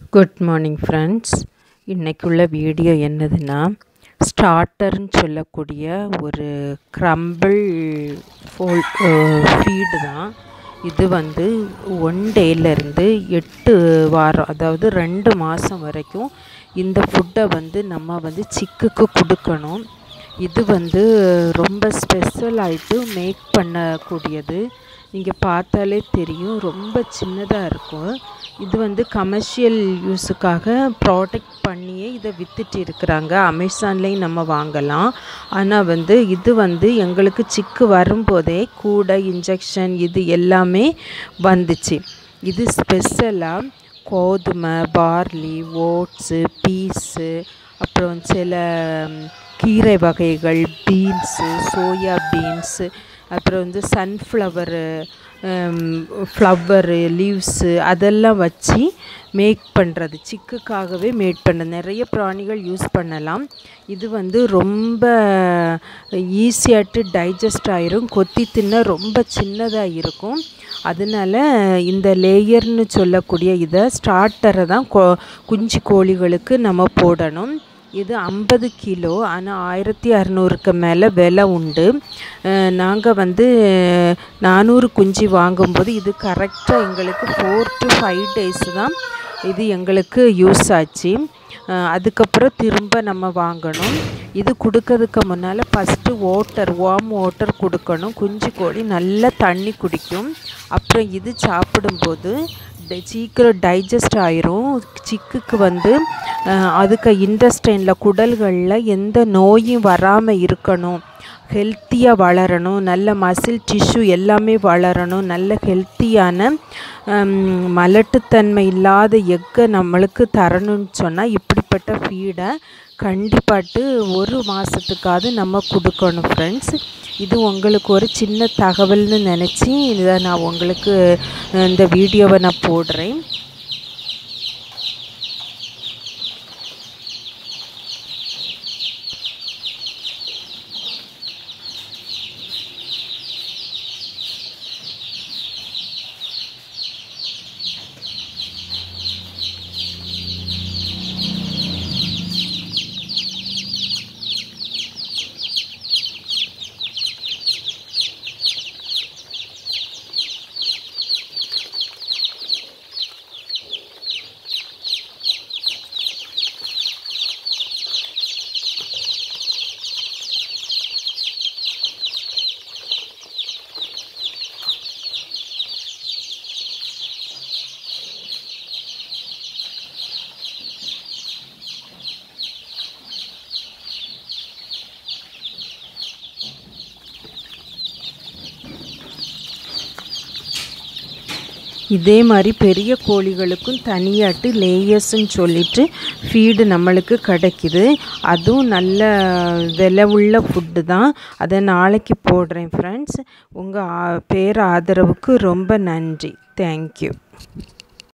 good morning friends இன்றைக்குள்ள video என்னதுன்னா ஸ்டார்டர்னு சொல்லக்கூடிய ஒரு க்ரம்பிள் ஃபோல் ஃபீடு தான் இது வந்து ஒன் டேலேருந்து எட்டு வாரம் அதாவது ரெண்டு மாதம் வரைக்கும் இந்த ஃபுட்டை வந்து நம்ம வந்து சிக்குக்கு கொடுக்கணும் இது வந்து ரொம்ப ஸ்பெஷல் ஆகிட்டு மேக் பண்ணக்கூடியது நீங்கள் பார்த்தாலே தெரியும் ரொம்ப சின்னதாக இருக்கும் இது வந்து கமர்ஷியல் யூஸுக்காக ப்ராடக்ட் பண்ணியே இதை விற்றுட்டு இருக்கிறாங்க அமேசான்லேயும் நம்ம வாங்கலாம் ஆனால் வந்து இது வந்து எங்களுக்கு சிக்கு வரும்போதே கூட இன்ஜெக்ஷன் இது எல்லாமே வந்துச்சு இது ஸ்பெஷலாக கோதுமை பார்லி ஓட்ஸு பீஸு அப்புறம் சில கீரை வகைகள் பீன்ஸு சோயா பீன்ஸு அப்புறம் வந்து சன்ஃப்ளவரு ஃப்ளவரு லீவ்ஸு அதெல்லாம் வச்சு மேக் பண்ணுறது சிக்குக்காகவே மேட் பண்ண நிறைய பிராணிகள் யூஸ் பண்ணலாம் இது வந்து ரொம்ப ஈஸியாட்டு டைஜஸ்ட் ஆயிரும் கொத்தி தின்ன ரொம்ப சின்னதாக இருக்கும் அதனால் இந்த லேயர்னு சொல்லக்கூடிய இதை ஸ்டார்டரை தான் கொ குஞ்சு கோழிகளுக்கு நம்ம போடணும் இது ஐம்பது கிலோ ஆனால் ஆயிரத்தி அறநூறுக்கு மேலே விலை உண்டு நாங்கள் வந்து நானூறு குஞ்சு வாங்கும்போது இது கரெக்டாக எங்களுக்கு ஃபோர் டு ஃபைவ் டேஸ் தான் இது எங்களுக்கு யூஸ் ஆச்சு அதுக்கப்புறம் திரும்ப நம்ம வாங்கணும் இது கொடுக்கறதுக்கு முன்னால் ஃபஸ்ட்டு வாட்டர் வார்ம் வாட்டர் கொடுக்கணும் குஞ்சு கோழி நல்லா தண்ணி குடிக்கும் அப்புறம் இது சாப்பிடும்போது சீக்கிரம் டைஜஸ்ட் ஆயிரும் சிக்குக்கு வந்து அதுக்கு இன்டஸ்டைனில் குடல்களில் எந்த நோயும் வராமல் இருக்கணும் ஹெல்த்தியாக வளரணும் நல்ல மசில் டிஷ்யூ எல்லாமே வளரணும் நல்ல ஹெல்த்தியான மலட்டுத்தன்மை இல்லாத எக்கை நம்மளுக்கு தரணும்னு சொன்னால் இப்படிப்பட்ட ஃபீடை கண்டிப்பாட்டு ஒரு மாதத்துக்காவது நம்ம கொடுக்கணும் ஃப்ரெண்ட்ஸ் இது உங்களுக்கு ஒரு சின்ன தகவல்னு நினச்சி இதை நான் உங்களுக்கு இந்த வீடியோவை நான் போடுறேன் இதே மாதிரி பெரிய கோழிகளுக்கும் தனியாட்டு லேயர்ஸ்ன்னு சொல்லிட்டு ஃபீடு நம்மளுக்கு கிடைக்குது அதுவும் நல்ல விலை உள்ள ஃபுட்டு தான் அதை நாளைக்கு போடுறேன் ஃப்ரெண்ட்ஸ் உங்கள் பேர் ஆதரவுக்கு ரொம்ப நன்றி தேங்க்யூ